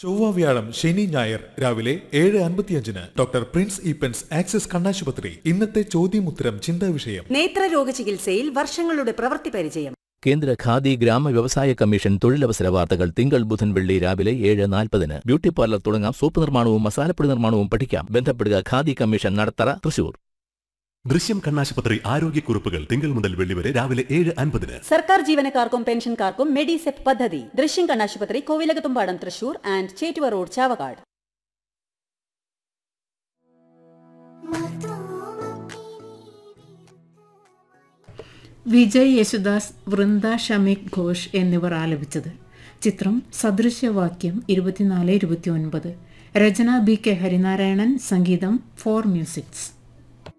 ചൊവ്വ വ്യാഴം ശനി ഞായർ രാവിലെ ഏഴ് അൻപത്തിയഞ്ചിന് ഡോക്ടർ പ്രിൻസ് ഈപ്പൻസ് ആക്സിസ് കണ്ണാശുപത്രി ഇന്നത്തെ ചോദ്യമുത്തരം ചിന്താ വിഷയം നേത്രരോഗ ചികിത്സയിൽ വർഷങ്ങളുടെ പ്രവൃത്തി പരിചയം കേന്ദ്ര ഖാദി ഗ്രാമ വ്യവസായ കമ്മീഷൻ തൊഴിലവസര വാർത്തകൾ തിങ്കൾ ബുധൻ വെള്ളി രാവിലെ ഏഴ് നാൽപ്പതിന് ബ്യൂട്ടി പാർലർ തുടങ്ങാം സോപ്പ് നിർമ്മാണവും മസാലപ്പൊടി നിർമ്മാണവും പഠിക്കാം ബന്ധപ്പെടുക ഖാദി കമ്മീഷൻ നടത്തറ തൃശൂർ ദൃശ്യം കണ്ണാശുപത്രി ആരോഗ്യക്കുറിപ്പുകൾ തിങ്കൾ മുതൽ വെള്ളി വരെ രാവിലെ ഏഴ് അൻപതിന് സർക്കാർ ജീവനക്കാർക്കും പെൻഷൻകാർക്കും മെഡിസെപ് പദ്ധതി ദൃശ്യം കണ്ണാശുപത്രി കോവിലകത്തുംപാടം തൃശൂർ ആൻഡ് ചേറ്റുവ റോഡ് ചാവക്കാട് വിജയ് യേശുദാസ് വൃന്ദ ഷമിക് ഘോഷ് എന്നിവർ ആലപിച്ചത് ചിത്രം സദൃശ്യവാക്യം ഇരുപത്തിനാല് ഇരുപത്തിയൊൻപത് രചന ബി കെ ഹരിനാരായണൻ സംഗീതം ഫോർ മ്യൂസിക്സ്